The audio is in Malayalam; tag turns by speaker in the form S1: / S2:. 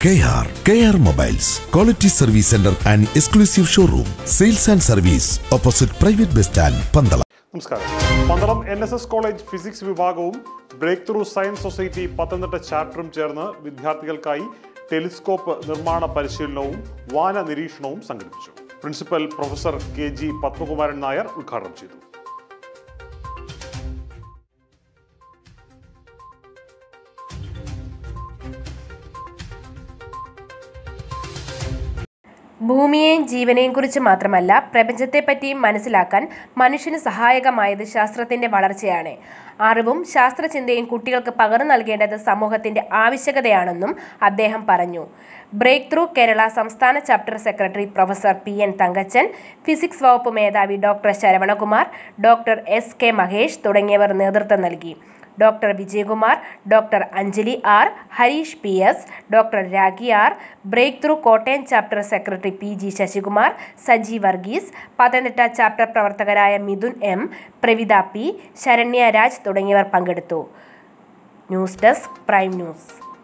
S1: KR, KR Mobiles, Quality Service Center and Exclusive Showroom, Sales and Service, opposite Private Bus Stand, Pandala.
S2: നമസ്കാരം Pandalam N S S college physics വിഭാഗവും breakthrough science society Pathanamthitta ചാപ്റ്ററും ചേർന്ന് വിദ്യാർത്ഥികൾക്കായി ടെലിസ്കോപ്പ് നിർമ്മാണ പരിശീലനവും വാന നിരീക്ഷണവും സംഘടിപ്പിച്ചു principal professor K G Padmakumaran Nair ഉദ്ഘാടനം ചെയ്തു
S3: ഭൂമിയെയും ജീവനെയും കുറിച്ച് മാത്രമല്ല പ്രപഞ്ചത്തെപ്പറ്റിയും മനസ്സിലാക്കാൻ മനുഷ്യന് സഹായകമായത് ശാസ്ത്രത്തിന്റെ വളർച്ചയാണ് അറിവും ശാസ്ത്രചിന്തയും കുട്ടികൾക്ക് പകർന്നു നൽകേണ്ടത് സമൂഹത്തിന്റെ ആവശ്യകതയാണെന്നും അദ്ദേഹം പറഞ്ഞു ബ്രേക്ക് ത്രൂ കേരള സംസ്ഥാന chapter secretary professor P N Thankachan physics വകുപ്പ് മേധാവി doctor Saravanakumar doctor S K Mahesh തുടങ്ങിയവർ നേതൃത്വം നൽകി doctor Vijayakumar doctor Anjali R Harish P S doctor Ragi R breakthrough Kottayam chapter secretary P G Sasikumar Saji Varghese Pathanamthitta chapter പ്രവർത്തകരായ മിഥുൻ എം പ്രവിത പി ശരണ്യ രാജ് തുടങ്ങിയവർ പങ്കെടുത്തു ന്യൂസ് ഡെസ്ക് പ്രൈം ന്യൂസ്